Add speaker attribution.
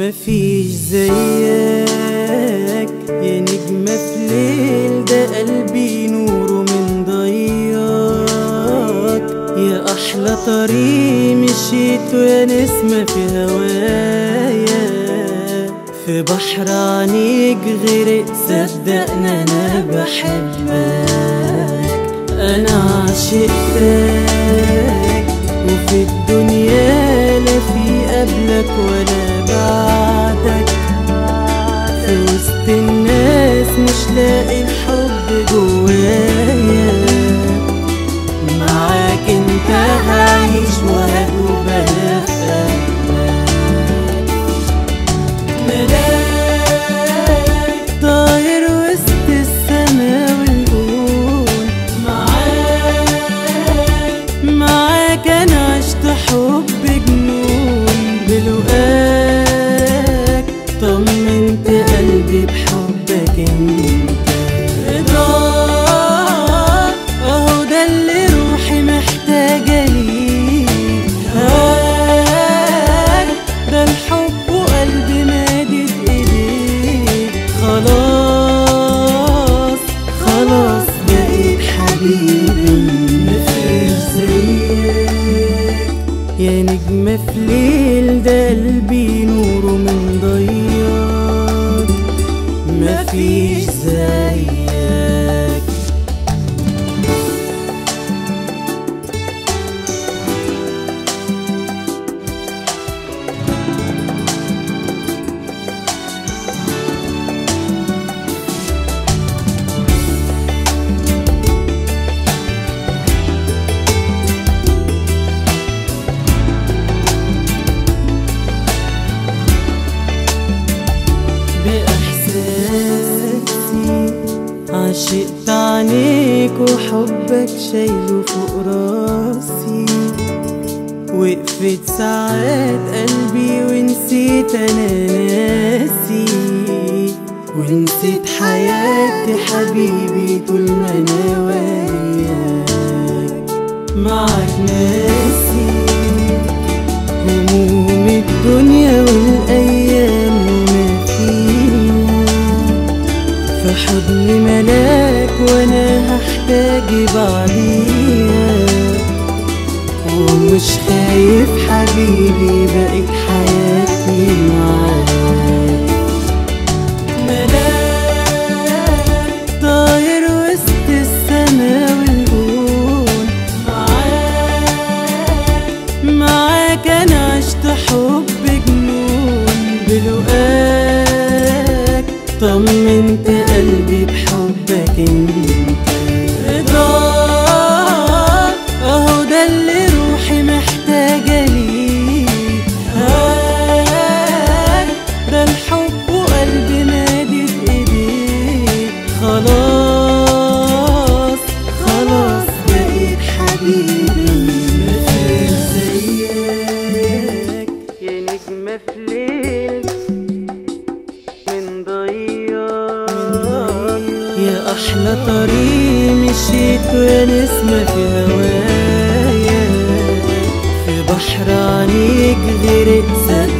Speaker 1: مفيش زيك يا نجمة في ليل ده قلبي نوره من ضياك يا أحلى طريق مشيته يا نسمة في هوايا في بحر عنيك غرق صدقنا أنا بحبك أنا عشقتك وفي الدنيا لا في قبلك ولا بعدك في وسط الناس مش لاقي الحب جوايا معاك انت هعيش وهدوب انا في ملاك طاير وسط السما والكون معاك معاك انا عشت حب جنون بلقاك طمنت قلبي بحبك انت رضاك اهو ده اللي روحي محتاجه ليه هواك ده الحب وقلبي مادد ايديك خلاص خلاص بقيت حبيبي مفيش زيك يا نجمة في ليل ده قلبي نوره من ضياك مفيش زيك بإحساسي عشقت عنيك وحبك شايله فوق راسي وقفت ساعات قلبي ونسيت انا ناسي ونسيت حياتي حبيبي طول ما انا وياك معاك ناسي هموم الدنيا والايام وما فيها في حضن ملاك وانا هحتاج بعديها ومش خايف حبيبي بقيت حياتي معاك ملاك طاير وسط السما والكون معاك معاك انا عشت حب جنون بلقاك طمنت قلبي بحبك انت رضاك اهو ده اللي روحي محتاجه ليه هواك ده الحب وقلبي مادد ايديك خلاص خلاص بقيت حبيبي مفيش زيك يا نجمة في ليل من ضياك يا أحلى طريق مشيته يا نسمة في هوايا في بحر عنيك غرق صدق